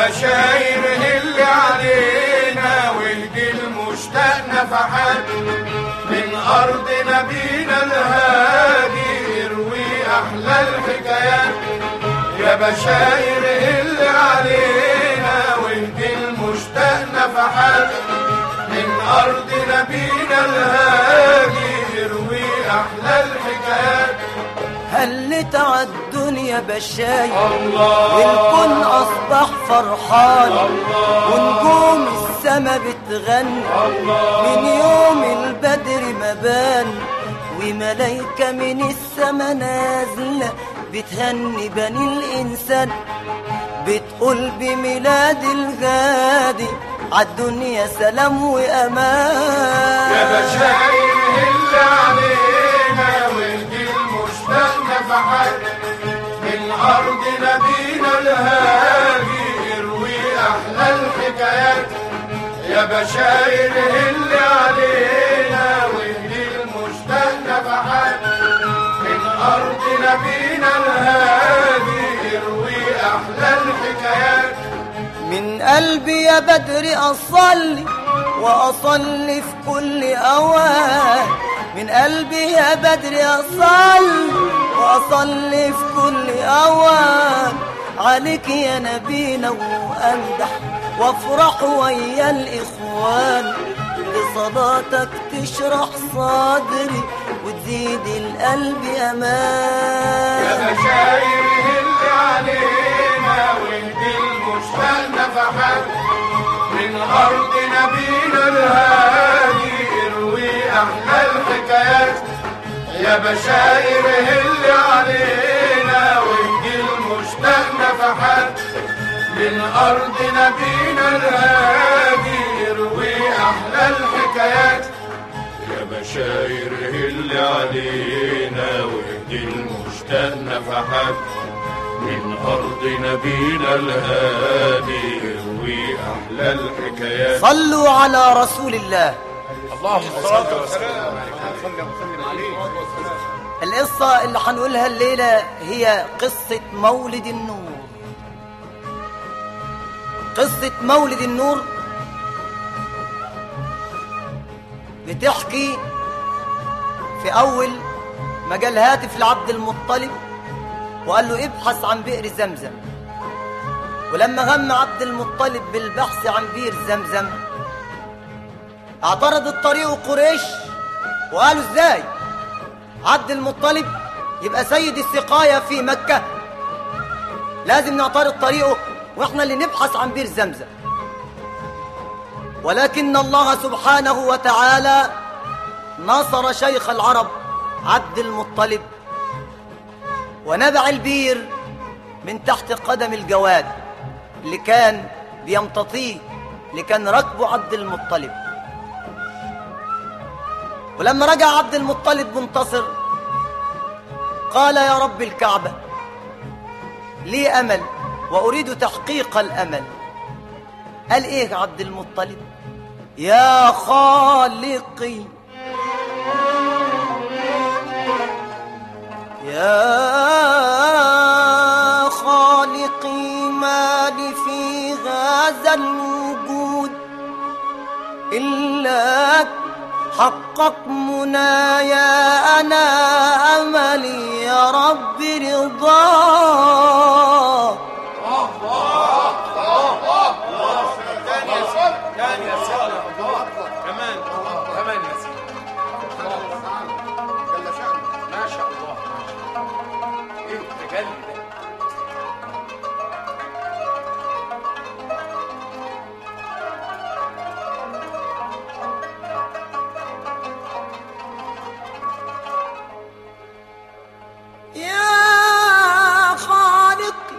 بشاير اللي علينا واهدي المشتاق نفحات من أرض نبينا الهادي اروي أحلى الحكايات يا بشاير اللي علينا واهدي المشتاق نفحات من أرض نبينا الهادي اروي أحلى الحكايات هلت عالدنيا بشاير الله والكون أصبح فرحان الله ونجوم السما بتغني من يوم البدر ما بان وملايكة من السما نازلة بتهني بني الإنسان بتقول بميلاد الغادي عالدنيا سلام وأمان يا بشاير اللي علينا واهدي المشتاق نفحات من أرض نبينا الهادي اروي أحلى الحكايات يا بشاير اللي علينا واهدي المشتاق نفحات من أرض نبينا الهادي اروي أحلى الحكايات من قلبي يا بدر أصلي وأصلي في كل أوان من قلبي يا بدر أصلي وأصلي في كل أوان عليك يا نبينا وأمدح وافرح ويا الإخوان بصلاتك تشرح صدري وتزيد القلب يا أمان بشاير اللي علينا واهدي المشتاق نفحات من أرض نبينا الهادي اروي أحلى الحكايات يا بشاير اللي علينا واهدي المشتاق نفحات من أرض نبينا الهادي اروي أحلى الحكايات يا بشاير اللي علينا واهدي المشتاق نفحات من أرض نبينا الهادي اروي أحلى الحكايات صلوا على رسول الله اللهم صل وسلم القصة اللي هنقولها الليلة هي قصة مولد النور قصة مولد النور بتحكي في أول ما جال هاتف لعبد المطلب وقال له ابحث عن بئر زمزم ولما غم عبد المطلب بالبحث عن بئر زمزم اعترض الطريق قريش وقالوا ازاي عبد المطلب يبقى سيد السقاية في مكة لازم نعترض طريقه واحنا اللي نبحث عن بير زمزم ولكن الله سبحانه وتعالى نصر شيخ العرب عبد المطلب ونبع البير من تحت قدم الجواد اللي كان بيمتطيه اللي كان ركبه عبد المطلب ولما رجع عبد المطلب منتصر قال يا رب الكعبة لي أمل وأريد تحقيق الأمل قال إيه عبد المطلب يا خالقي يا خالقي ما لي في هذا الوجود إلا حقق منايا أنا أملي يا رب رضاك كمان كمان يا سيدي ما شاء الله ما شاء الله ايه التجلي ده يا خالقي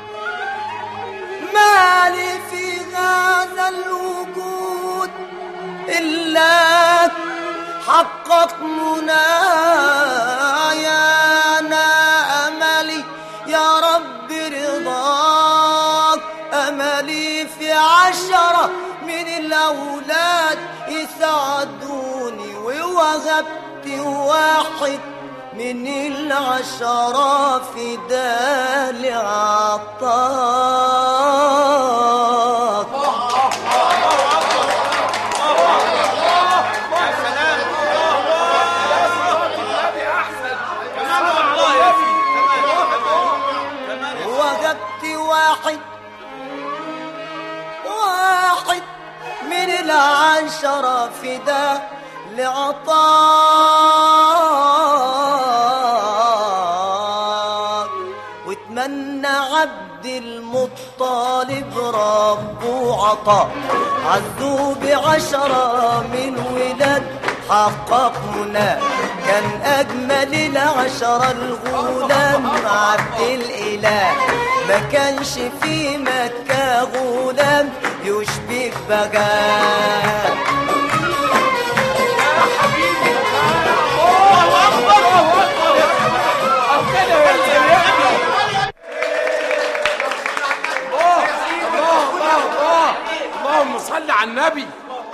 ما لي في هذا الوجود إلا حقق منايا أنا أملي يا رب رضاك أملي في عشرة من الأولاد يساعدوني ووهبت واحد من العشرة في دال عطاك عشرة فدا لعطاك واتمنى عبد المطلب ربه عطا عزوه بعشرة من ولاد حقق منى كان أجمل العشرة الغلام عبد الإله ما كانش في مكة غلام يشبه بغاه اللهم صل على النبي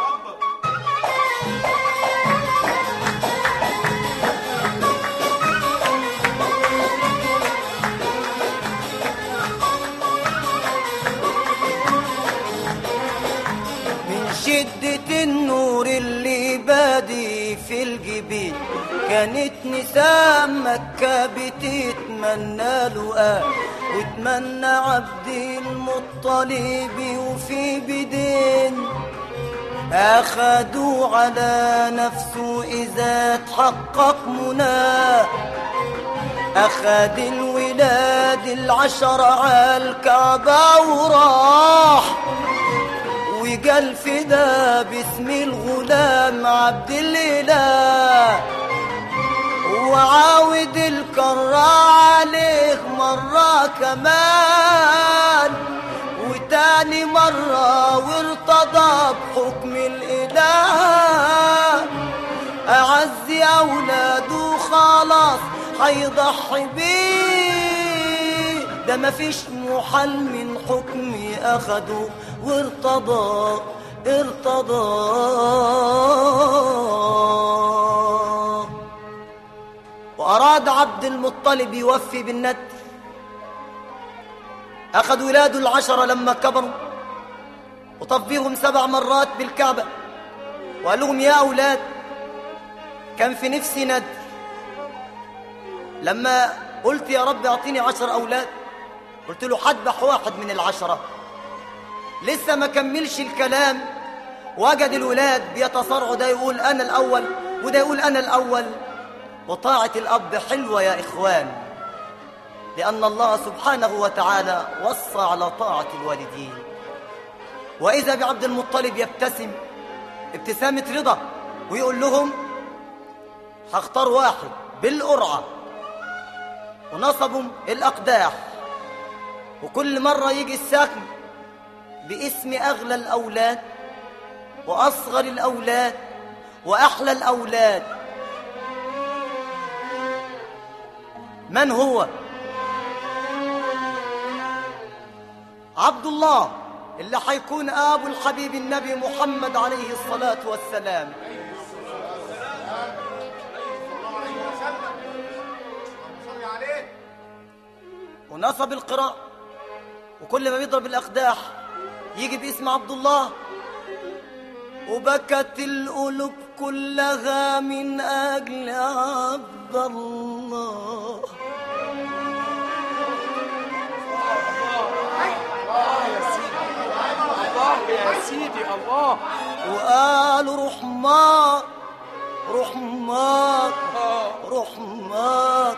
من شدة النور اللي بادي في الجبين كانت نساء مكة بتتمنى لقاه وتمنى عبد المطلب وفي بدين أخدوا على نفسه إذا تحقق مناه أخد الولاد العشرة عالكعبة وراح وقال فدا باسم الغلام عبد الإله وعاود الكرة عليه مرة كمان وتاني مرة وارتضى بحكم الإله أعز أولاده خلاص هيضحي بيه ده مفيش محل من حكمي أخده وارتضى ارتضى وأراد عبد المطلب يوفي بالند أخذ ولاده العشرة لما كبروا وطف بيهم سبع مرات بالكعبة وقال لهم يا أولاد كان في نفسي ند لما قلت يا رب أعطيني عشر أولاد قلت له حدبح واحد من العشرة لسه ما كملش الكلام وجد الولاد بيتصارعوا ده يقول أنا الأول وده يقول أنا الأول وطاعة الأب حلوة يا إخوان لأن الله سبحانه وتعالى وصى على طاعة الوالدين وإذا بعبد المطلب يبتسم ابتسامة رضا ويقول لهم هختار واحد بالقرعة ونصبوا الأقداح وكل مرة يجي السكن باسم أغلى الأولاد وأصغر الأولاد وأحلى الأولاد من هو عبد الله اللي حيكون ابو الحبيب النبي محمد عليه الصلاه والسلام صلي عليه ونصب القراء وكل ما بيضرب الاقداح يجي باسم عبد الله وبكت القلوب كلها من اجل عبد الله الله يا سيدي الله وقالوا رحماك رحماك رحماك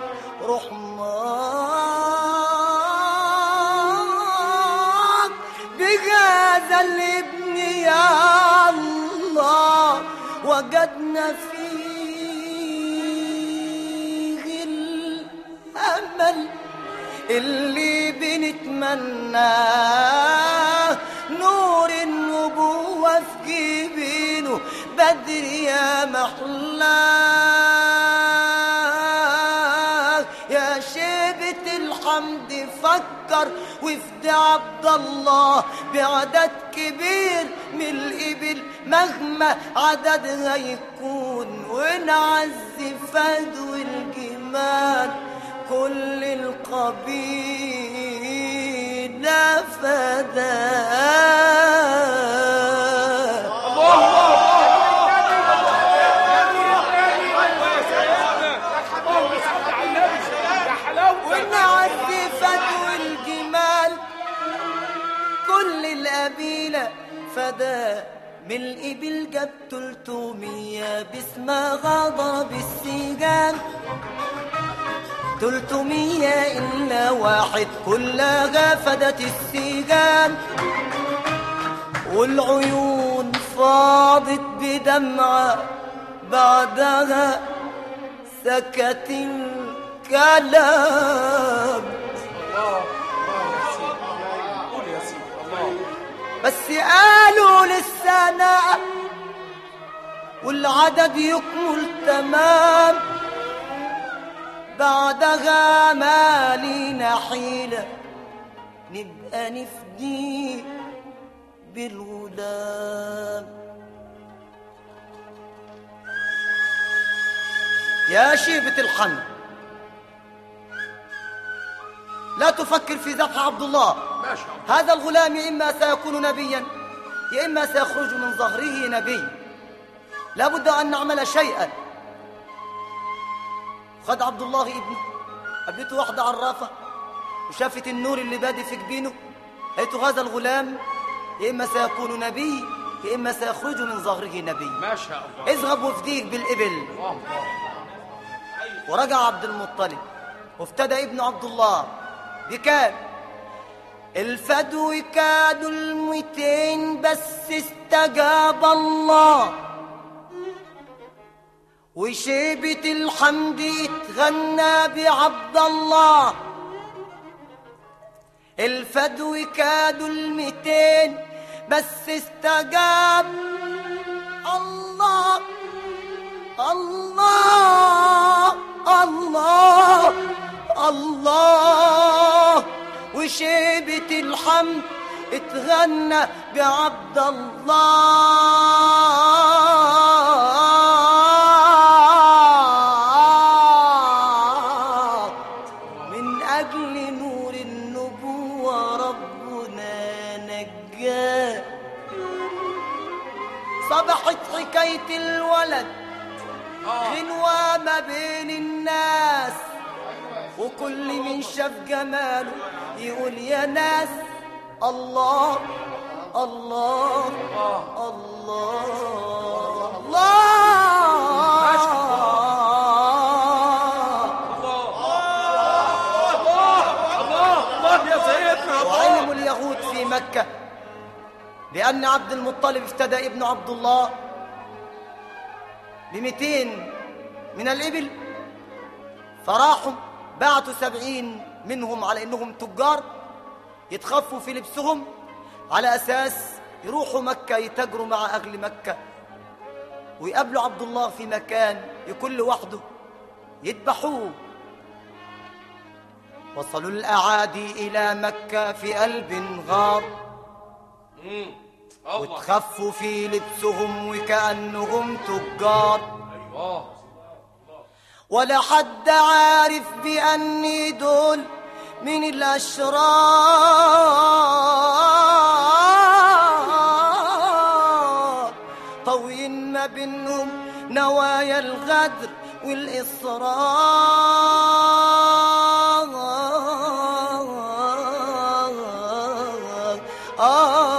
رحماك بهذا الابن يا الله وجدنا فيه الأمل اللي بنتمناه نور النبوة في جبينه بدر يا محلاه يا شيبة الحمد فكر وفد عبد الله بعدد كبير من الإبل مهما عددها يكون ونعز فدو الجمال كل القبيلة فداه اللهم صل على النبي يا حلاوتك ونعدي فدو الجمال كل القبيلة فدا بالإبل جاب تلتمية باسمها ضرب السجان تلتمية إلا واحد كلها فدت السجان والعيون فاضت بدمعة بعدها سكت الكلام الله الله يا سيدي قول يا سيدي الله بس قالوا للسنة والعدد يكمل تمام بعدها ما لينا حيلة نبقى نفدي بالغلام يا شيبة الحمد لا تفكر في ذبح عبد الله ما شاء الله هذا الغلام يا إما سيكون نبيا يا إما سيخرج من ظهره نبي لابد أن نعمل شيئا خد عبد الله ابني قابلته واحدة عرافة وشافت النور اللي بادي في جبينه قالت هذا الغلام يا إما سيكون نبي يا إما سيخرج من ظهره نبي ما شاء الله اذهب وافديك بالإبل الله الله ورجع عبد المطلب وافتدى ابن عبد الله بكام الفدو كادوا الميتين بس استجاب الله وشيبة الحمد اتغنى بعبد الله الفدو كادوا الميتين بس استجاب الله الله الله الله وشيبة الحمد اتغنى بعبد الله من أجل نور النبوة ربنا نجاه صبحت حكاية الولد غنوة ما بين الناس وكل من شاف جماله يقول يا ناس الله الله الله الله الله الله يا سيدنا الله وعلم اليهود في مكة بأن عبد المطلب افتدى ابن عبد الله بمئتين من الإبل فراحوا بعتوا سبعين منهم على إنهم تجار يتخفوا في لبسهم على أساس يروحوا مكة يتاجروا مع أهل مكة ويقابلوا عبد الله في مكان يكون لوحده يذبحوه وصلوا الأعادي إلى مكة في قلب غار مم. الله وتخفوا في لبسهم وكأنهم تجار الله ولا حد عارف بأني دول من الأشرار طوين ما بينهم نوايا الغدر والإصرار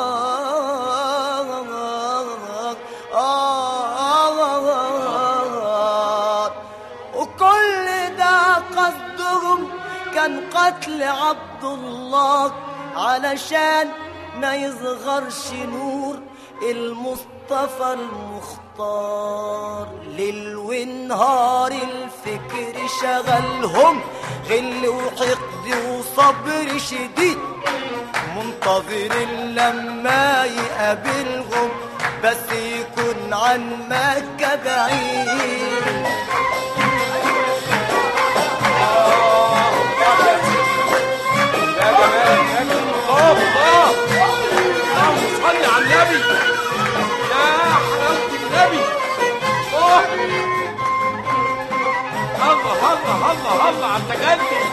وكل ده قصدهم كان قتل عبد الله علشان ما يصغرش نور المصطفى المختار ليل ونهار الفكر شغلهم غل وحقد وصبر شديد منتظر لما يقابلهم بس يكون عن مكة بعيد يا جمال يا جمال الله الله اللهم صل على النبي يا حلاوة النبي الله الله الله الله الله على التجلي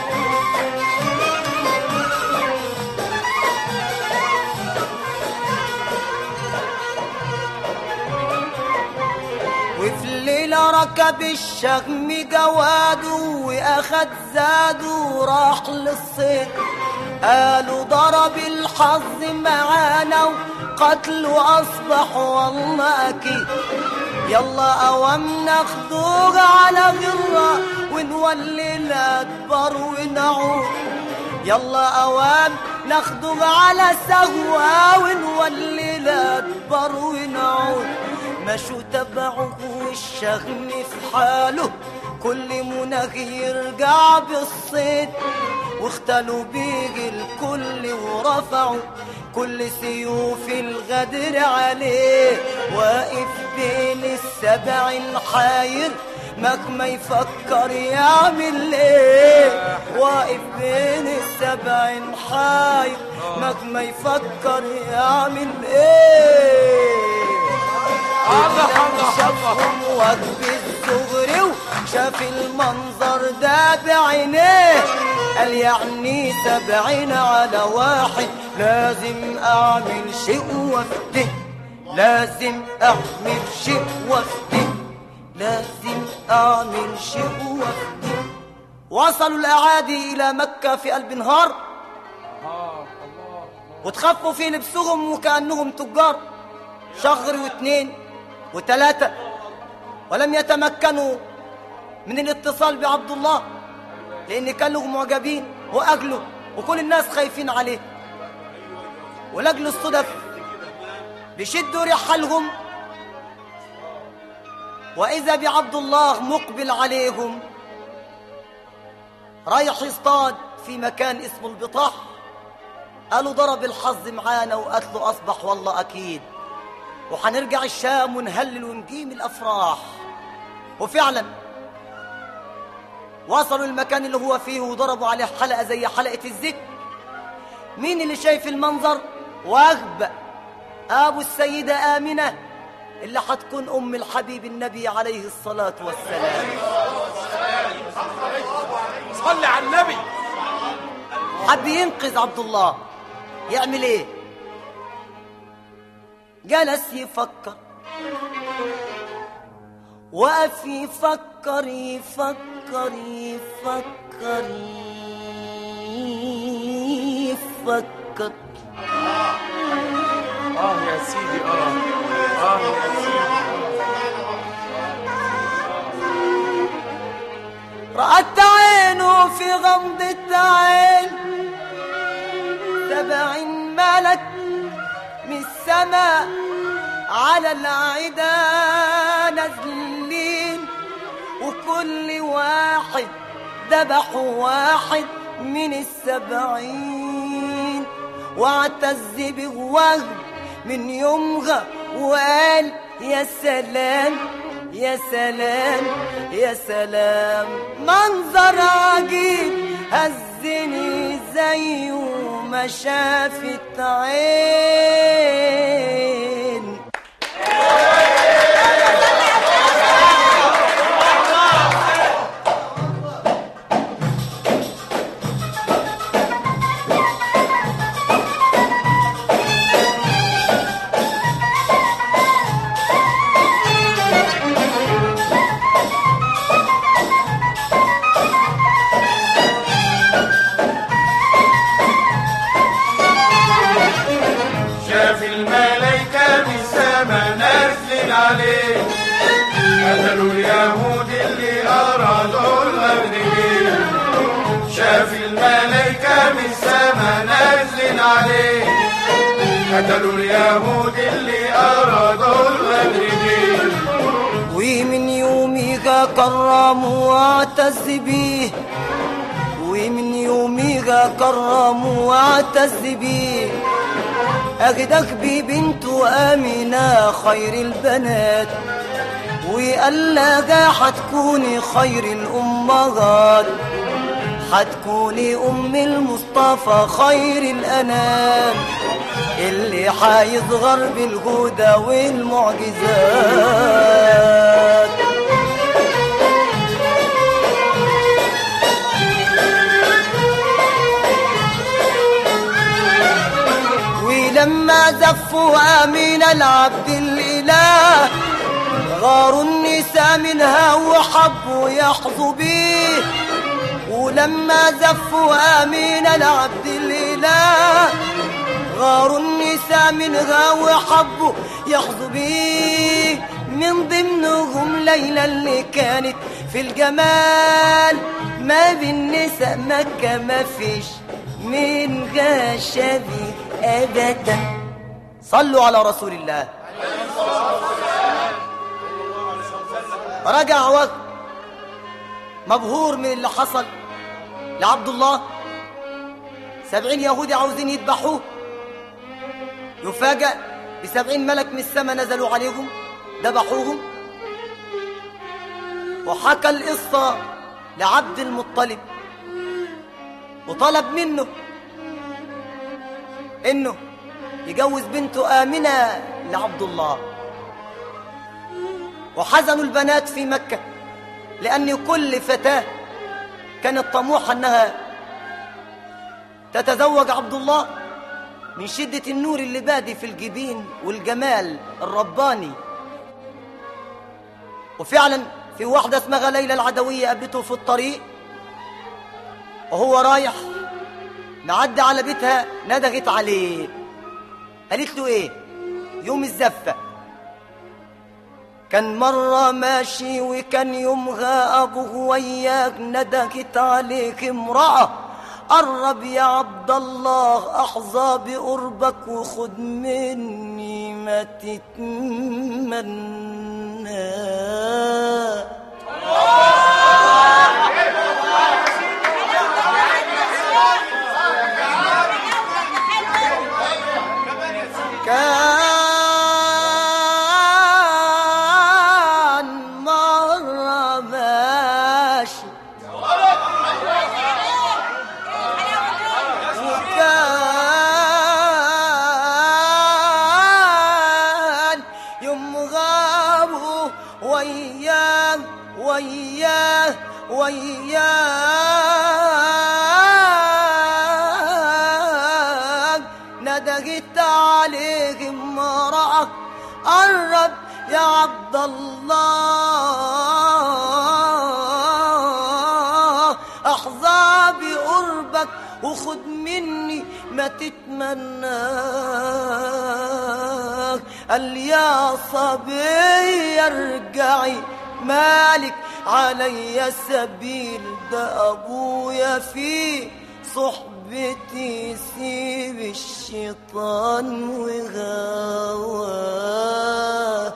وفي الليلة ركب الشغم جواده وأخد زاده وراح للصيد قالوا ضرب الحظ معانا القتل أصبح والله أكيد يلا أوام ناخدوه على غرة ونولي الأكبر ونعود يلا أوام ناخدوه على سهوة ونولي الأكبر ونعود مشوا تبعه والشغم في حاله كل مناخ يرجع بالصيد واختلوا بيه الكل ورفعوا كل سيوف الغدر عليه واقف بين السبع الحاير مهما يفكر يعمل ايه واقف بين السبع الحاير مهما يفكر يعمل ايه الله الله الله شافهم وجب الصغر وشاف المنظر ده بعينيه قال يعني سبعين على واحد لازم اعمل شيء وفده لازم اعمل شيء وفده لازم اعمل شيء وفده وصلوا الاعادي الى مكه في قلب نهار وتخفوا في لبسهم وكانهم تجار شهر واثنين وثلاثة ولم يتمكنوا من الاتصال بعبد الله لأن كانوا معجبين وأجله وكل الناس خايفين عليه ولأجل الصدف بشدوا رحالهم وإذا بعبد الله مقبل عليهم رايح يصطاد في مكان اسمه البطاح قالوا ضرب الحظ معانا وقتله أصبح والله أكيد وحنرجع الشام ونهلل ونقيم الافراح وفعلا وصلوا المكان اللي هو فيه وضربوا عليه حلقه زي حلقه الذكر مين اللي شايف المنظر واغبى ابو السيده امنه اللي حتكون ام الحبيب النبي عليه الصلاه والسلام صلي على النبي حب ينقذ عبد الله يعمل ايه جلس يفكر وقف يفكر يفكر يفكر يفكر اه يا سيدي اه اه يا سيدي رأت عينه في غمضة عين سبعين ملك من السماء على العدا نازلين وكل واحد ذبح واحد من السبعين واعتز بوهب من يومها وقال يا سلام يا سلام يا سلام منظر عجيب هزني زيه ما شافت عين شاف الملايكة من السما نازلين عليه قتلوا اليهود اللي أرادوا الغدر بيه شاف الملايكة من السما نازلين عليه قتلوا اليهود اللي أرادوا الغدر بيه ومن يوميها كرموا واعتز بيه ومن يوميها كرموا واعتز بيه أخدك ببنته آمنة خير البنات وقال لها حتكوني خير الأمهات حتكوني أم المصطفى خير الأنام اللي حيظهر بالهدى والمعجزات ولما زفوا آمين العبد الإله غاروا النساء منها وحبوا يحظوا بيه ولما زفوا آمين العبد الإله غاروا النساء منها وحبوا يحظوا بيه من ضمنهم ليلى اللي كانت في الجمال ما بالنساء مكة ما فيش منها شبيه أبدا صلوا على رسول الله رجع وقت مبهور من اللي حصل لعبد الله سبعين يهودي عاوزين يذبحوه يفاجأ بسبعين ملك من السماء نزلوا عليهم ذبحوهم وحكى القصة لعبد المطلب وطلب منه انه يجوز بنته آمنة لعبد الله وحزنوا البنات في مكة لأن كل فتاة كانت طموحة أنها تتزوج عبد الله من شدة النور اللي بادي في الجبين والجمال الرباني وفعلا في واحدة اسمها ليلى العدوية قابلته في الطريق وهو رايح معدي على بيتها ندغت عليه قالت له ايه يوم الزفة كان مرة ماشي وكان يومها أبوه وياك ندغت عليك امرأة قرب يا عبد الله أحظى بقربك وخد مني ما تتمنى كان مرة ماشي وكان يوم غابوا وياه وياه وياه ندقت عليه امرأة قرب يا عبد الله احظى بقربك وخد مني ما تتمناك قال يا صبي ارجعي مالك علي سبيل ده ابويا في صحبتي سيب الشيطان وغواه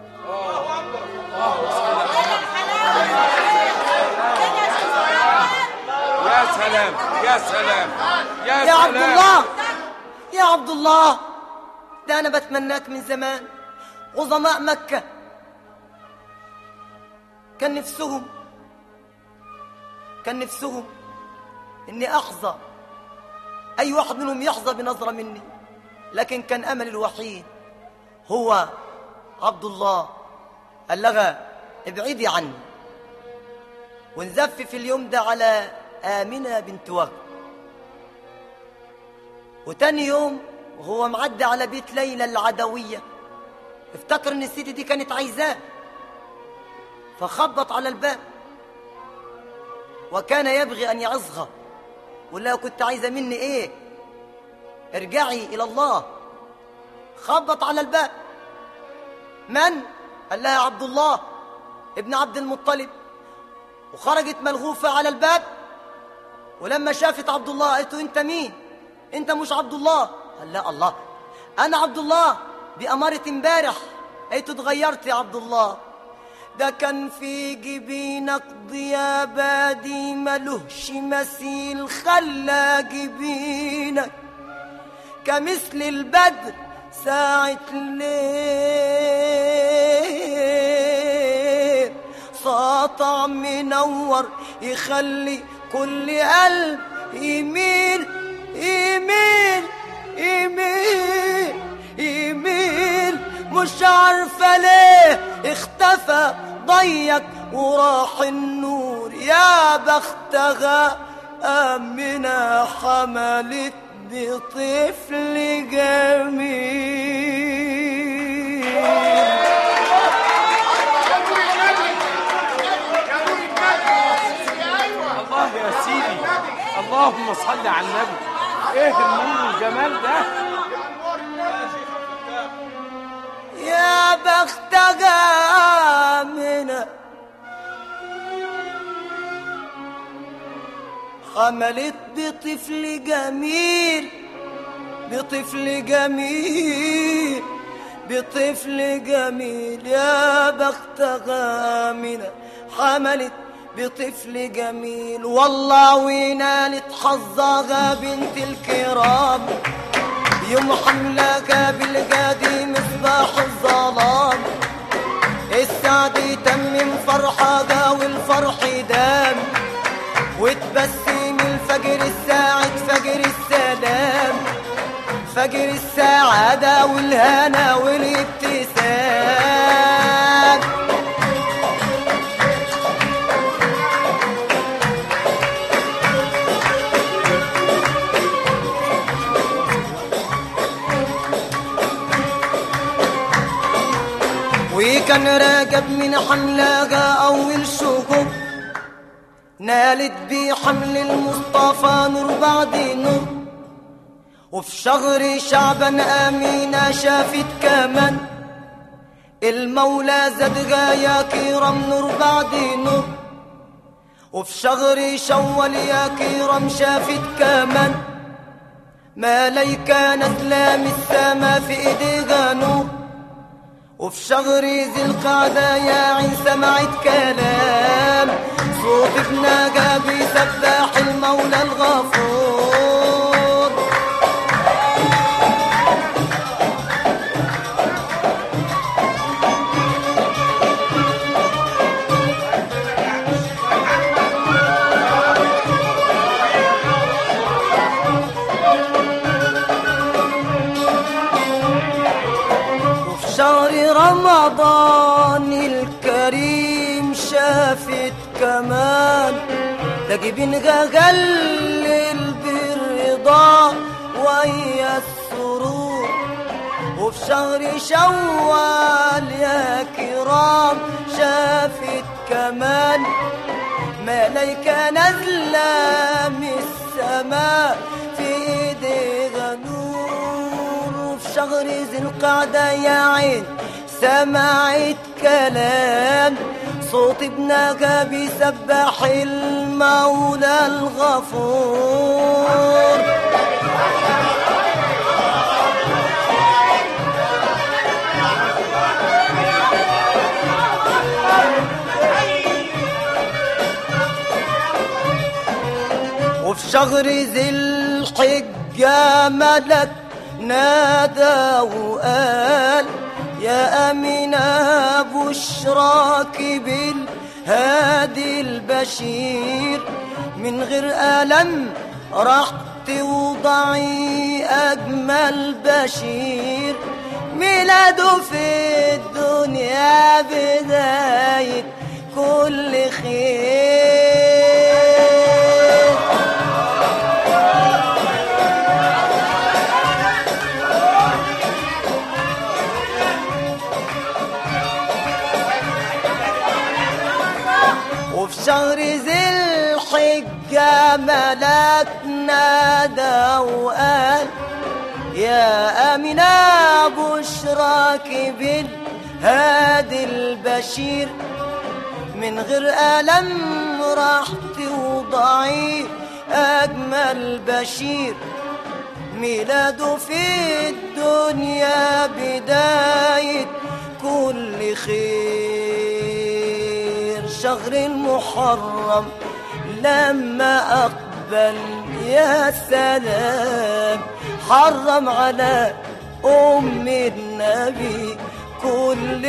يا سلام يا سلام يا, يا عبد سلام الله يا عبد الله ده انا بتمناك من زمان عظماء مكة كان نفسهم كان نفسهم اني احظى اي واحد منهم يحظى بنظرة مني لكن كان امل الوحيد هو عبد الله قال لها ابعدي عني ونزف في اليوم ده على آمنة بنت وهب وتاني يوم وهو معدي على بيت ليلى العدوية افتكر ان الست دي كانت عايزاه فخبط على الباب وكان يبغي ان يعظها ولا لها كنت عايزة مني ايه ارجعي الى الله خبط على الباب من قال لها عبد الله ابن عبد المطلب وخرجت ملغوفة على الباب ولما شافت عبد الله قالت له انت مين انت مش عبد الله قال لا الله انا عبد الله بأمارة امبارح قالت له اتغيرت يا عبد الله ده كان في جبينك ضياء بادي ملهش مثيل خلى جبينك كمثل البدر ساعة الليل ساطع منور يخلي كل قلب يميل يميل يميل يميل مش عارفة ليه اختفى ضيق وراح النور يا بختها أمنا حملت بطفل جميل الله يا سيدي اللهم صل على النبي ايه النور والجمال ده شيخ عبد الفتاح يا بختها منى حملت بطفل جميل بطفل جميل بطفل جميل يا بختها منى حملت بطفل جميل والله ونالت حظها بنت الكرام يوم حملك بالجادي مصباح الظلام السعد يتمم فرحها والفرح دام وتبسم الفجر الساعد فجر السلام فجر السعادة والهنا والابتسام وكان راكب من حملها أول شهور نالت بحمل المصطفى نور بعد نور وفي شهر شعبان أمينة شافت كمان المولى زادها يا كرام نور بعد نور وفي شهر شوال يا كرام شافت كمان ملايكة نازلة من السما في ايديها نور وفي شهر ذي القعدة يا عين سمعت كلام صوت ابنها بيسبح المولى الغفور وفي شهر رمضان الكريم شافت كمان تجيبينها غلل بالرضا ويا السرور وفي شهر شوال يا كرام شافت كمان ملايكة نازلة من السماء في ايديها نور وفي شهر ذي القعدة يا عين سمعت كلام صوت ابنها بيسبح المولى الغفور وفي شهر ذي الحجة ملك نادى وقال يا أمينة بشراك بالهادي البشير من غير ألم راح توضعي أجمل بشير ميلاده في الدنيا بداية كل خير وفي شهر ذي الحجة ملاك نادى وقال يا أمينة بشراك بالهادي البشير من غير ألم راح توضعي أجمل بشير ميلاده في الدنيا بداية كل خير شهر المحرم لما أقبل يا سلام حرم على أم النبي كل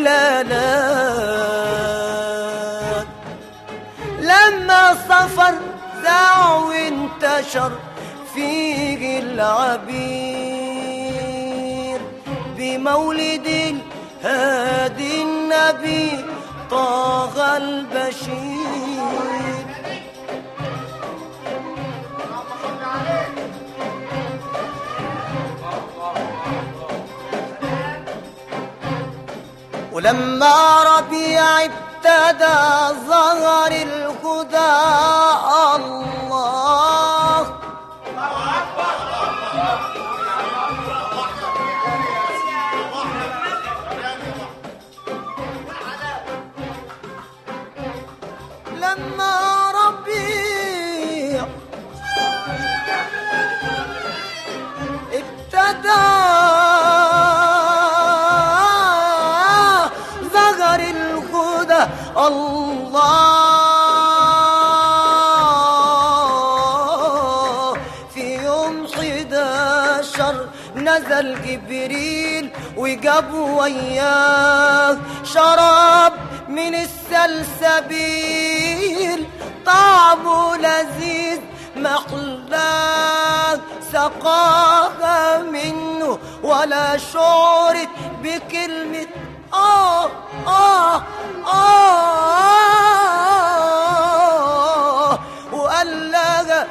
اللالات لما صفر ذاع وانتشر فيه العبير بمولد الهادي النبي طاغ البشير ولما ربيع ابتدى ظهر الهدى الله نزل جبريل وجاب وياه شراب من السلسبيل طعمه لذيذ محلاه سقاها منه ولا شعرت بكلمة آه آه آه وقال لها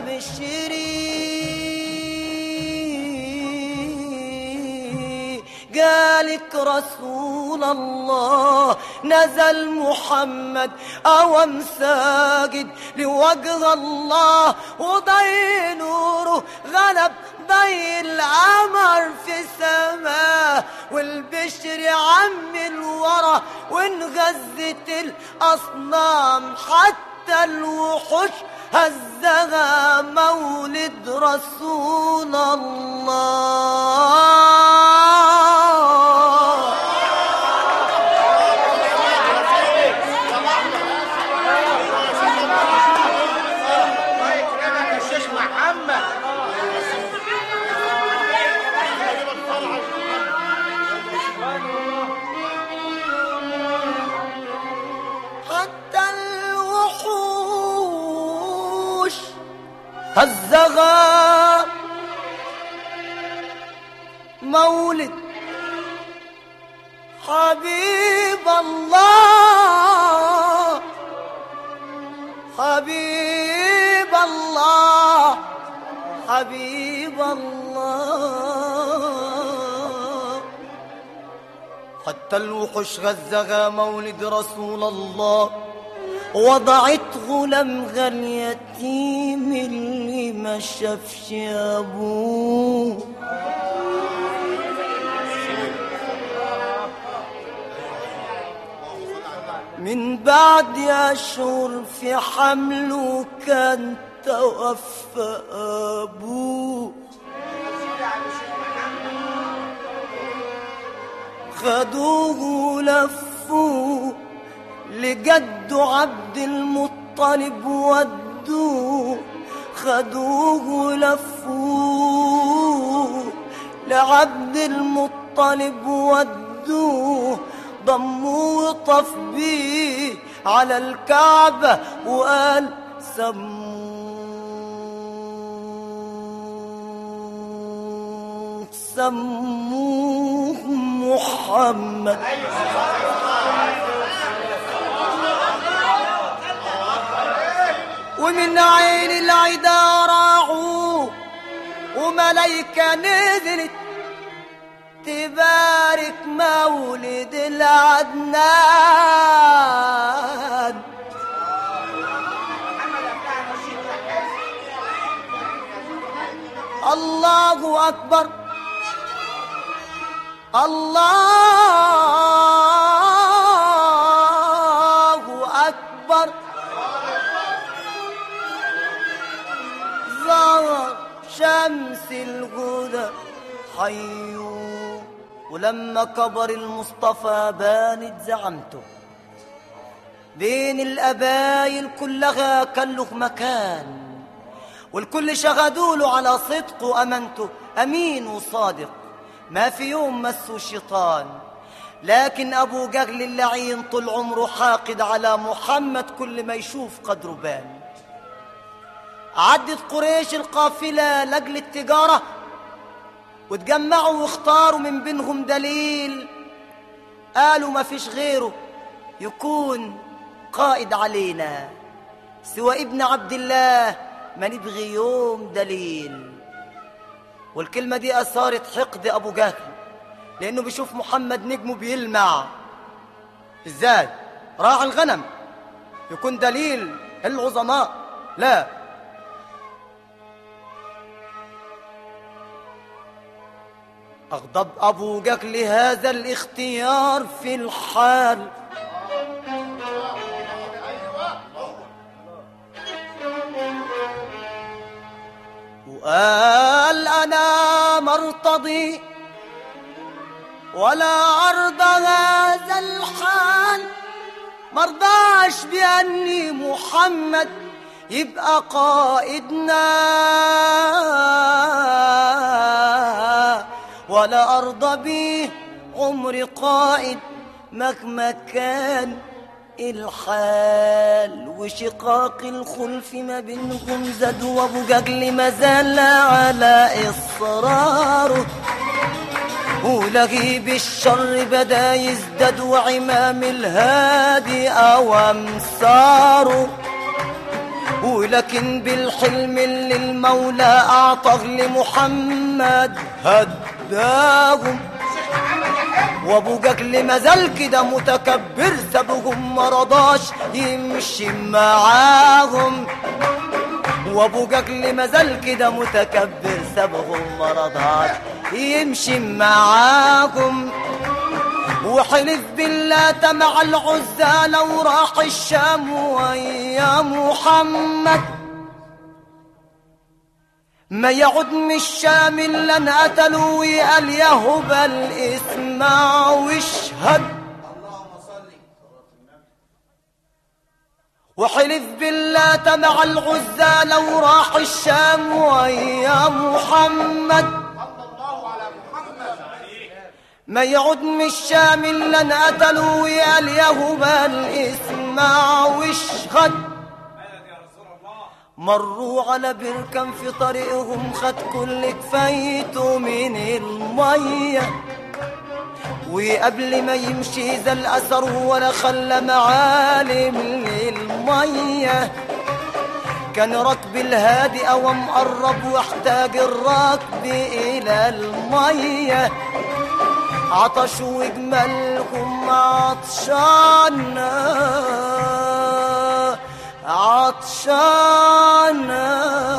أبشري جالك رسول الله نزل محمد أوام ساجد لوجه الله وضي نوره غلب ضي القمر في سماه والبشر عم الورى وانغزت الأصنام حتى الوحوش هزها مولد رسول الله الله يكرمك يا شيخ محمد حتى الوحوش هزغا مولد حبيب الله حبيب الله حبيب الله حتى الوحوش غزغا مولد رسول الله وضعت غلام اليتيم اللي ما شافش ابوه من بعد اشهر في حمله كان توفى ابوه خدوه لفوه لجد عبد المطلب ودوه خدوه لفوه لعبد المطلب ودوه ضموه وطف بيه على الكعبة وقال سموه سموه محمد ومن عين العدا راعوا وملايكة نزلت تبارك مولد العدنان الله أكبر الله أكبر ظهر شمس الهدى حيو ولما كبر المصطفى بانت زعمته بين الأبايل كلها كان له مكان والكل شغدوا له على صدقه وأمانته أمين وصادق ما في يوم مسه الشيطان لكن أبو جهل اللعين طول عمره حاقد على محمد كل ما يشوف قدره بان عدت قريش القافلة لأجل التجارة وتجمعوا واختاروا من بينهم دليل قالوا ما فيش غيره يكون قائد علينا سوى ابن عبد الله ما نبغي يوم دليل والكلمة دي أثارت حقد أبو جهل لأنه بيشوف محمد نجمه بيلمع إزاي راعى الغنم يكون دليل العظماء لا أغضب أبو جهل هذا الاختيار في الحال وقال أنا مرتضي ولا أرضى هذا الحال مرضاش بأني محمد يبقى قائدنا ولا أرضى بيه عمري قائد مهما كان الحال وشقاق الخلف ما بينهم زاد وابو ججل ما زال على اصراره ولغيب الشر بدا يزداد وعمام الهادي اوامصاره ولكن بالحلم اللي المولى اعطاه لمحمد هداهم وابو جكل مازال كده متكبر سابهم مرضاش يمشي معاهم وابو جكل مازال كده متكبر سابهم مرضاش يمشي معاهم وحلف بالله مع العزى لو راح الشام ويا محمد ما يعد من الشام الا انقتلوا وقال يا هبل اسمع واشهد وحلف بالله مع العزى لو راح الشام ويا محمد ما يعد من الشام الا انقتلوا وقال يا هبل اسمع واشهد مروا على بركان في طريقهم خد كل كفايته من المية وقبل ما يمشي ذا الأثر ولا خلى معالم للمية كان ركب الهادي أو مقرب واحتاج الركب إلى المية عطشوا وجمالهم عطشانا عطشانا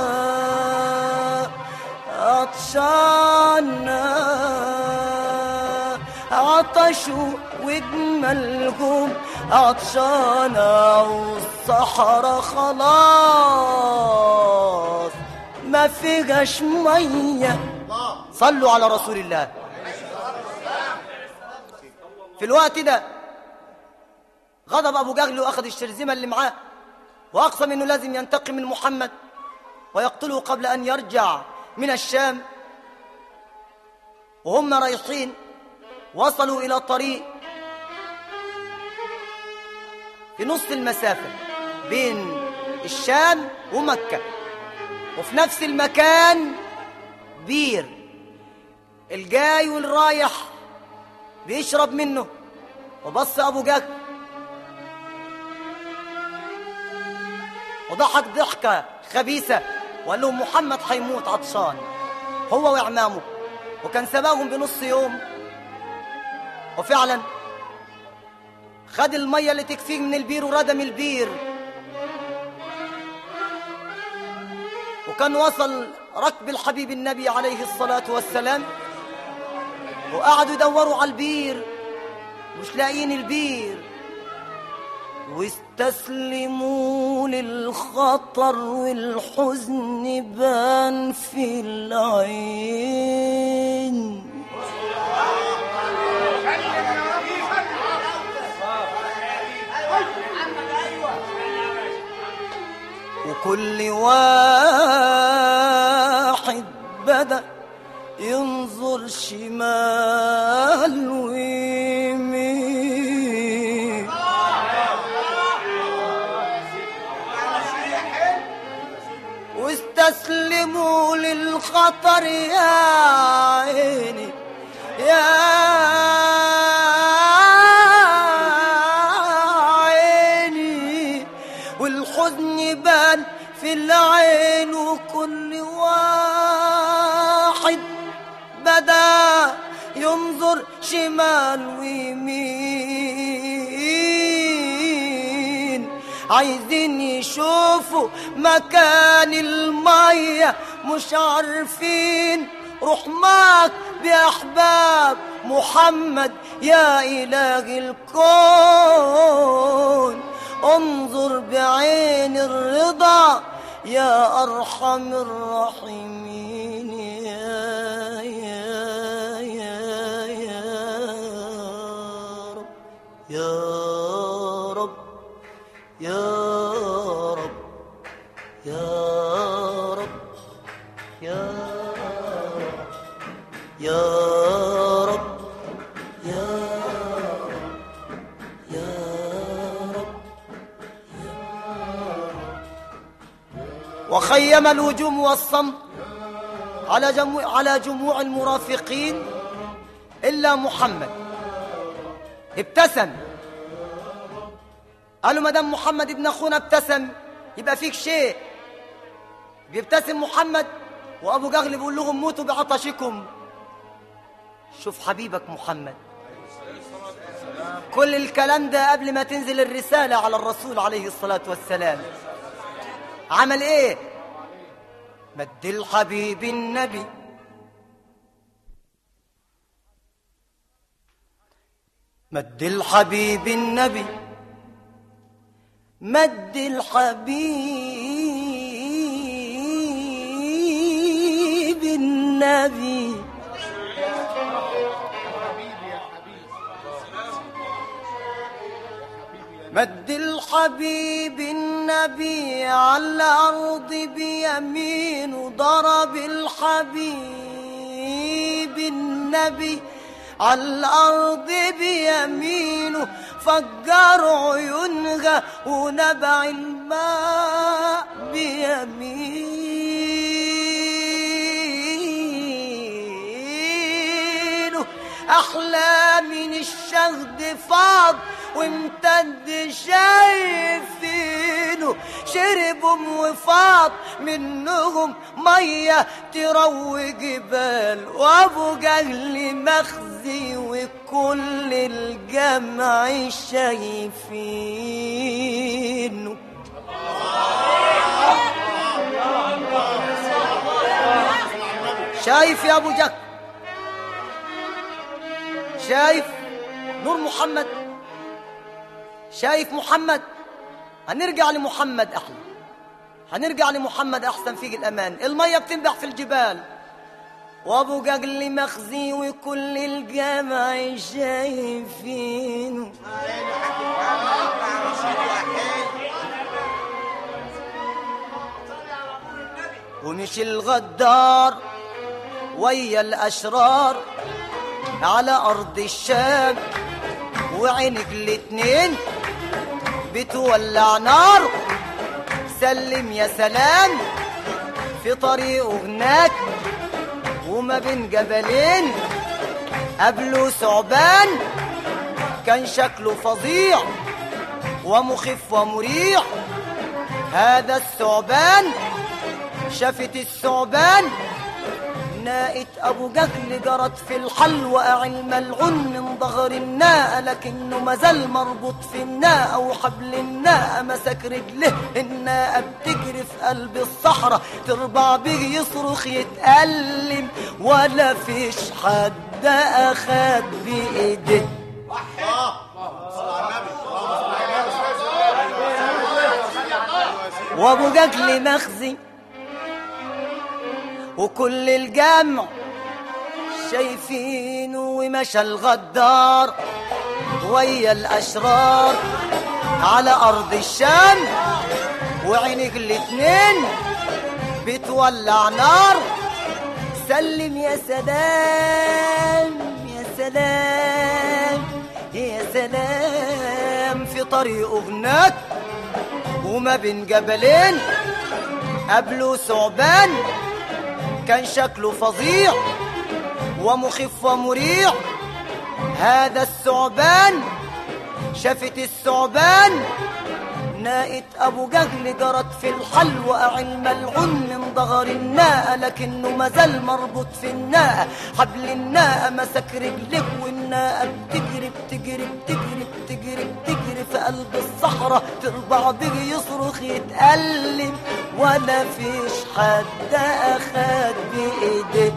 عطشانا عطشوا وجمالهم عطشانا والصحراء خلاص ما فيهاش ميه صلوا على رسول الله في الوقت ده غضب ابو جهل واخذ الشرذمه اللي معاه واقسم انه لازم ينتقم من محمد ويقتله قبل ان يرجع من الشام وهم رايحين وصلوا الى طريق في نص المسافه بين الشام ومكه وفي نفس المكان بير الجاي والرايح بيشرب منه وبص ابو جهل وضحك ضحكه خبيثه وقال لهم محمد هيموت عطشان هو وعمامه وكان سباهم بنص يوم وفعلا خد الميه اللي تكفيه من البير وردم البير وكان وصل ركب الحبيب النبي عليه الصلاه والسلام وقعدوا يدوروا على البير مش لاقيين البير واستسلموا للخطر والحزن بان في العين وكل واحد بدأ ينظر شمال ويمين واستسلموا للخطر يا عيني يا عيني والحزن بان في العين وكل واحد بدا ينظر شمال ويمين عايزين يشوفوا مكان المية مش عارفين روح معك بأحباب محمد يا إله الكون انظر بعين الرضا يا أرحم الراحمين يا يا يا يا رب يا رب يا رب يا رب يا رب يا وخيم الهجوم والصمت على جموع على جموع المرافقين الا محمد ابتسم قالوا ما دام محمد ابن اخونا ابتسم يبقى فيك شيء بيبتسم محمد وابو جهل بيقول لهم موتوا بعطشكم شوف حبيبك محمد كل الكلام ده قبل ما تنزل الرسالة على الرسول عليه الصلاة والسلام عمل ايه مد الحبيب النبي مد الحبيب النبي مد الحبيب النبي مد الحبيب النبي على الأرض بيمينه ضرب الحبيب النبي على الأرض بيمينه فجر عيونها ونبع الماء بيمينه أحلى من الشهد فاض وامتد شايفينه شربهم وفاض منهم مية تروي جبال وابو جهل مخزي وكل الجمع شايفينه شايف يا ابو جهل شايف نور محمد شايف محمد هنرجع لمحمد احلى هنرجع لمحمد احسن فيه الامان الميه بتنبح في الجبال وابو جهل مخزي وكل الجمع شايفينه ومش الغدار ويا الاشرار على ارض الشام وعينك الاتنين بتولع نار سلم يا سلام في طريقه هناك وما بين جبلين قبله ثعبان كان شكله فظيع ومخف ومريع هذا الثعبان شافت الثعبان ناقة أبو جهل جرت في الحل وقع الملعون من ظهر الناقة لكنه مازال مربوط في الناقة وحبل الناقة مسك رجله الناقة بتجري في قلب الصحراء تربع بيه يصرخ يتألم ولا فيش حد أخد بإيديه وابو جهل مخزي وكل الجمع شايفينه ومشى الغدار ويا الاشرار على ارض الشام وعينك الاتنين بتولع نار سلم يا سلام يا سلام يا سلام في طريقه هناك وما بين جبلين قبله ثعبان كان شكله فظيع ومخف ومريع هذا الثعبان شافت الثعبان ناقة أبو جهل جرت في الحل وقع الملعون من ظهر الناقة لكنه مازال مربوط في الناقة حبل الناقة مسك رجلك والناقة بتجري بتجري بتجري بتجري بتجري في قلب الصحراء تربع به يصرخ يتألم ولا فيش حد أخد بإيديه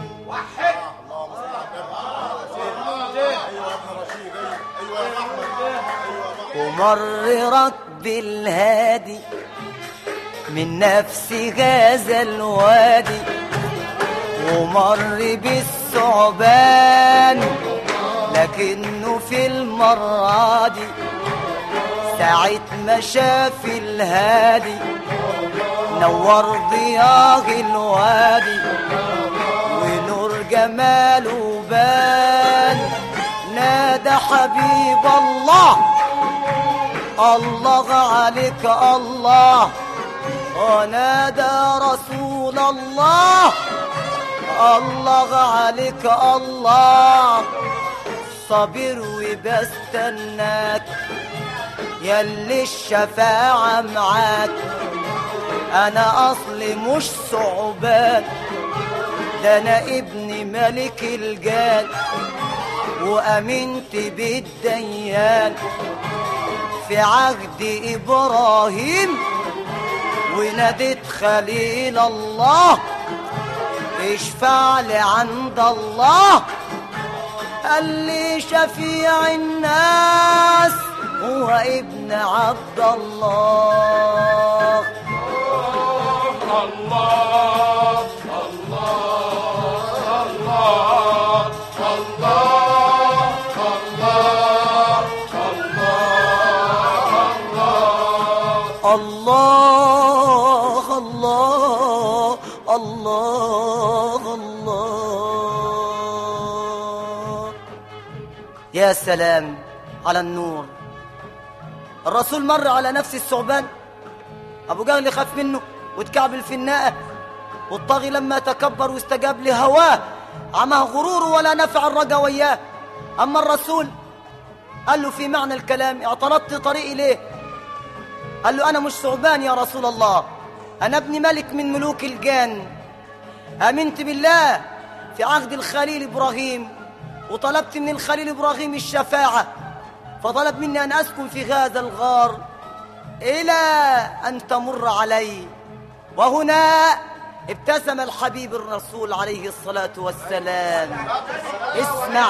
ومر ركب الهادي من نفس هذا الوادي ومر بالثعبان لكنه في المرة دي ساعة ما شاف الهادي نور ضياء الوادي ونور جماله بان نادى حبيب الله الله عليك الله ونادى رسول الله الله عليك الله صابر وبستناك يلي الشفاعة معاك أنا أصلي مش صعبان ده أنا ابن ملك الجان وأمنت بالديان في عهد إبراهيم وناديت خليل الله اشفع لي عند الله قال لي شفيع الناس هو ابن عبد الله الله الله الله الله الله الله الله الله يا سلام على النور الرسول مر على نفس الثعبان ابو جهل خاف منه واتكعبل في الناقه والطاغي لما تكبر واستجاب لهواه عماه غرور ولا نفع الرجا وياه اما الرسول قال له في معنى الكلام اعترضت طريقي ليه قال له أنا مش ثعبان يا رسول الله أنا ابن ملك من ملوك الجان آمنت بالله في عهد الخليل إبراهيم وطلبت من الخليل إبراهيم الشفاعة فطلب مني أن أسكن في هذا الغار إلى أن تمر علي وهنا ابتسم الحبيب الرسول عليه الصلاة والسلام اسمع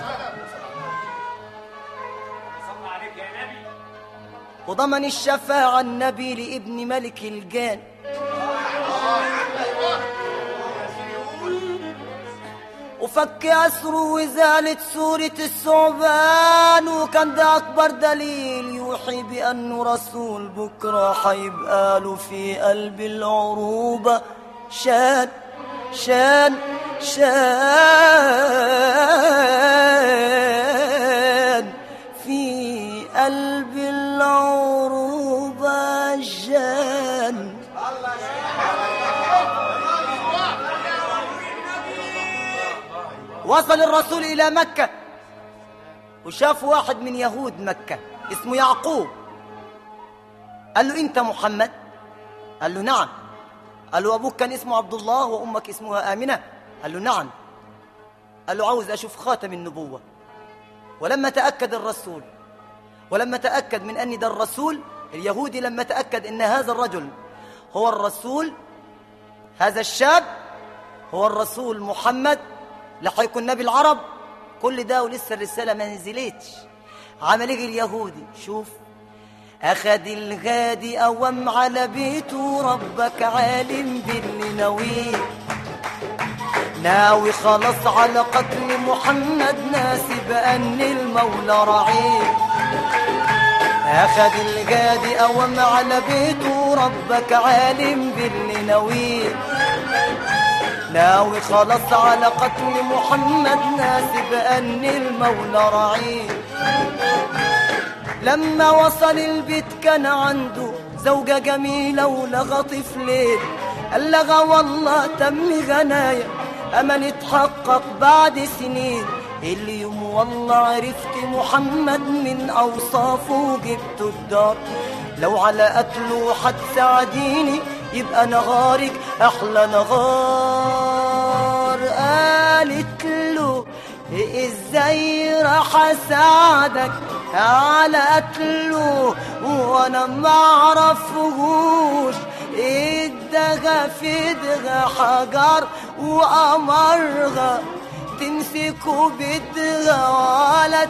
صلى عليك يا نبي وضمن الشفاعة النبي لابن ملك الجان وفك أسره وزالت سورة الثعبان وكان ده أكبر دليل يوحي بأنه رسول بكرة حيبقى له في قلب العروبة شان شان شان في قلب العروبة جان وصل الرسول إلى مكة وشاف واحد من يهود مكة اسمه يعقوب قال له أنت محمد قال له نعم قال له أبوك كان اسمه عبد الله وأمك اسمها آمنة قال له نعم قال له عاوز أشوف خاتم النبوة ولما تأكد الرسول ولما تأكد من أن ده الرسول اليهودي لما تأكد أن هذا الرجل هو الرسول هذا الشاب هو الرسول محمد لحيكون نبي العرب كل ده ولسه الرسالة ما نزلتش عمل ايه اليهودي شوف أخد الغادي أوام على بيته ربك عالم باللي ناويه ناوي خلاص على قتل محمد ناسي بأن المولى رعيه أخد الغادي أوام على بيته ربك عالم باللي ناويه ناوي خلاص على قتل محمد ناسي بأن المولى رعيه لما وصل البيت كان عنده زوجة جميلة ولغى طفلين قال لغى والله تم غنايا أمل اتحقق بعد سنين اليوم والله عرفت محمد من أوصافه وجبته الدار لو على قتله هتساعديني يبقى نهارك أحلى نهار قالت له ازاي راح اساعدك على قتله وانا ما اعرفهوش ادغى في دغى حجر وامرغى تمسكوا بدغى ولا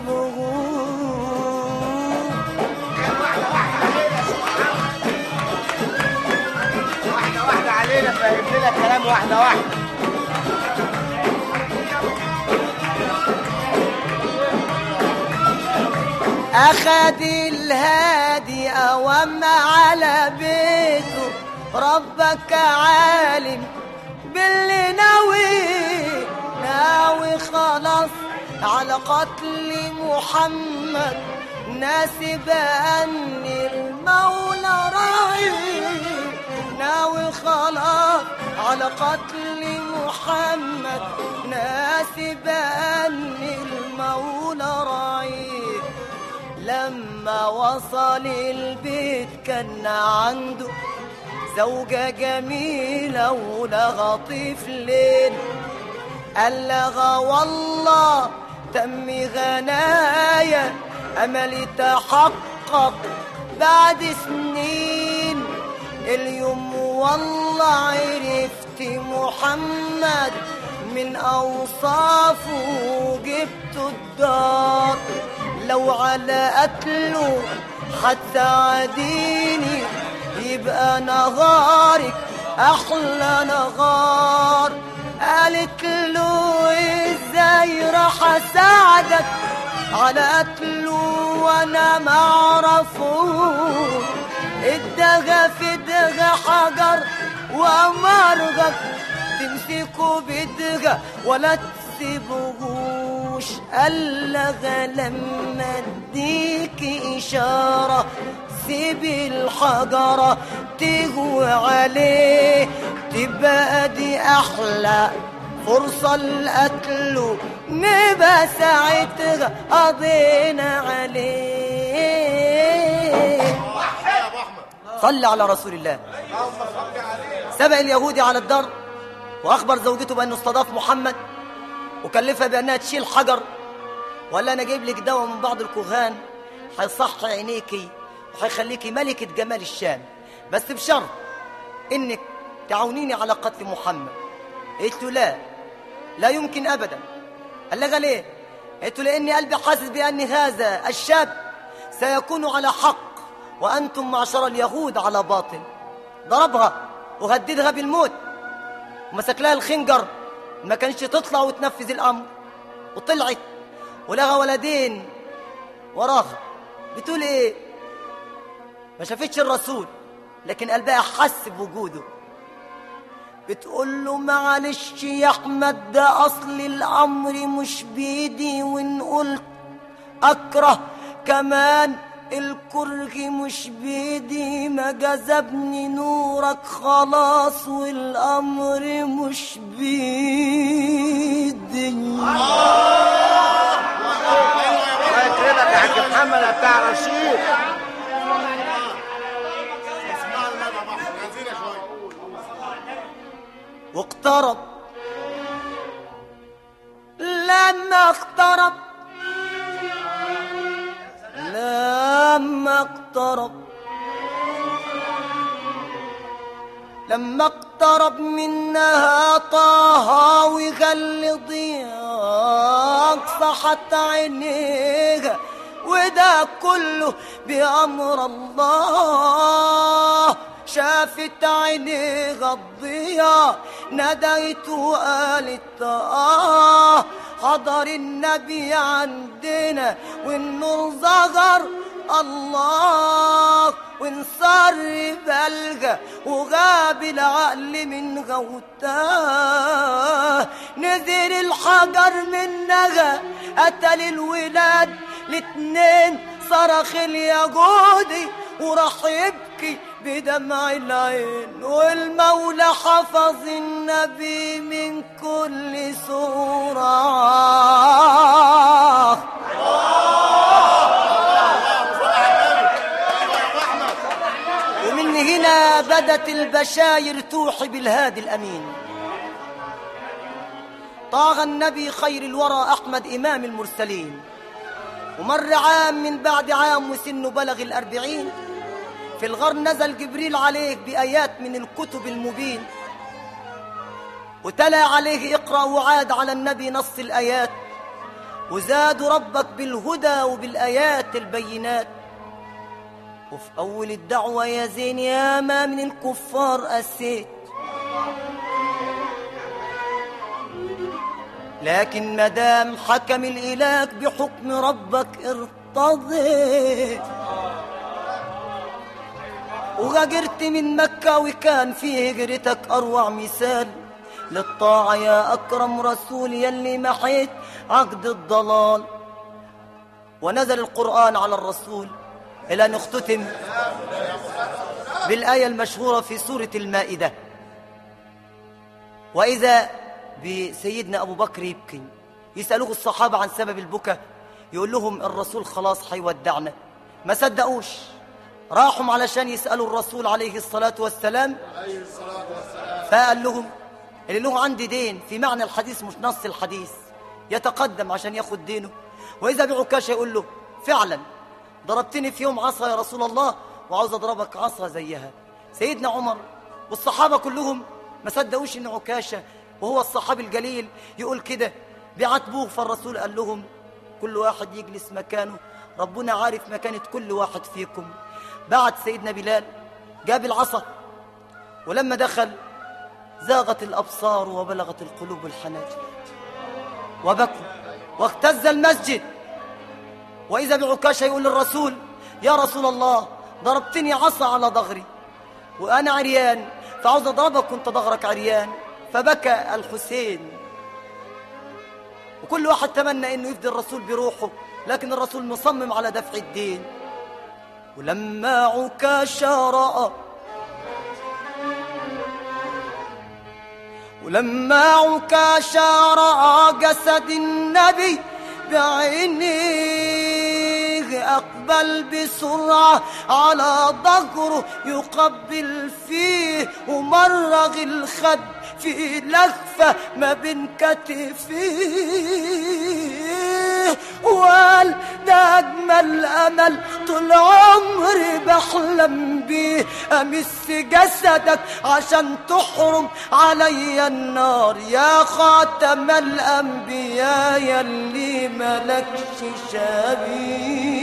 تسيبوه واحدة واحدة علينا فاهم لنا كلام واحدة واحدة أخد الهادي أوام على بيته ربك عالم باللي ناوي ناوي خلاص على قتل محمد ناسي بأن المولى راعي خلاص على قتل محمد ناسب أن المولى رعيه لما وصل البيت كان عنده زوجة جميلة ولغى طفلين قال لغى والله تم غنايا أملي تحقق بعد سنين اليوم والله عرفت محمد من أوصافه جبت الدار لو على قتله حتى عديني يبقى نهارك أحلى نهار قالت له ازاي راح اساعدك على قتله وانا ما اعرفه ادغى في دغى حجر ومرغك تمسكه بدغى ولا تسيبهوش قال لها لما اديك اشاره سيبي الحجره تهوي عليه تبقى دي احلى فرصة لقتله نبقى ساعتها قضينا عليه صل على رسول الله سبق اليهودي على الدار واخبر زوجته بانه استضاف محمد وكلفها بانها تشيل حجر وقال لها انا جايب لك دواء من بعض الكهان هيصحي عينيكي وهيخليكي ملكة جمال الشام بس بشرط انك تعاونيني على قتل محمد قلت له لا لا يمكن ابدا قال لها ليه قلت له لاني قلبي حاسس بان هذا الشاب سيكون على حق وانتم معشر اليهود على باطل ضربها وهددها بالموت ومسك لها الخنجر ما كانش تطلع وتنفذ الامر وطلعت ولها ولدين وراها بتقول ايه ما شافتش الرسول لكن قلبها حس بوجوده بتقول له معلش يا احمد ده اصل الامر مش بيدي وان قلت اكره كمان الكره مش بيدي ما جذبني نورك خلاص والامر مش بيدي الله يكرمك يا حاج محمد يا بتاع رشيد واقترب لما اقترب لما اقترب لما اقترب منها طه وغلظيها صحت عينيها وده كله بأمر الله شافت عينيها الضياء نديت وقالت آه حضر النبي عندنا والنور ظهر الله وانصر بلغة وغاب العقل من غوتاه نزل الحجر منها قتل الولاد الاتنين صرخ اليهودي وراح يبكي بدمع العين والمولى حفظ النبي من كل سورة ومن هنا بدت البشاير توحي بالهادي الأمين طاغ النبي خير الورى أحمد إمام المرسلين ومر عام من بعد عام وسنه بلغ الأربعين في الغار نزل جبريل عليه بآيات من الكتب المبين وتلا عليه اقرأ وعاد على النبي نص الآيات وزاد ربك بالهدى وبالآيات البينات وفي أول الدعوة يا زين يا ما من الكفار أسيت لكن مدام حكم الإله بحكم ربك ارتضيت وغجرت من مكة وكان في هجرتك أروع مثال للطاعة يا أكرم رسول يلي محيت عقد الضلال ونزل القرآن على الرسول إلى أن اختتم بالآية المشهورة في سورة المائدة وإذا بسيدنا أبو بكر يبكي يسألوه الصحابة عن سبب البكاء يقول لهم الرسول خلاص هيودعنا ما صدقوش راحوا علشان يسألوا الرسول عليه الصلاة والسلام فقال لهم اللي له عندي دين في معنى الحديث مش نص الحديث يتقدم عشان ياخد دينه وإذا بعكاشة يقول له فعلا ضربتني في يوم عصا يا رسول الله وعاوز أضربك عصا زيها سيدنا عمر والصحابة كلهم ما صدقوش إن عكاشة وهو الصحابي الجليل يقول كده بيعاتبوه فالرسول قال لهم كل واحد يجلس مكانه ربنا عارف مكانة كل واحد فيكم بعد سيدنا بلال جاب العصا ولما دخل زاغت الأبصار وبلغت القلوب الحناجر وبكوا واختز المسجد وإذا بعكاشة يقول للرسول يا رسول الله ضربتني عصا على ظهري وأنا عريان فعاوز أضربك كنت ظهرك عريان فبكى الحسين وكل واحد تمنى انه يفدي الرسول بروحه لكن الرسول مصمم على دفع الدين ولما عكاشة رأى ولما عكاشة رأى جسد النبي بعينيه أقبل بسرعة على ظهره يقبل فيه ومرغ الخد في لهفة ما بين كتفيه وقال ده أجمل أمل طول عمري بحلم بيه أمس جسدك عشان تحرم عليا النار يا خاتم الأنبياء يلي ملكش شبيه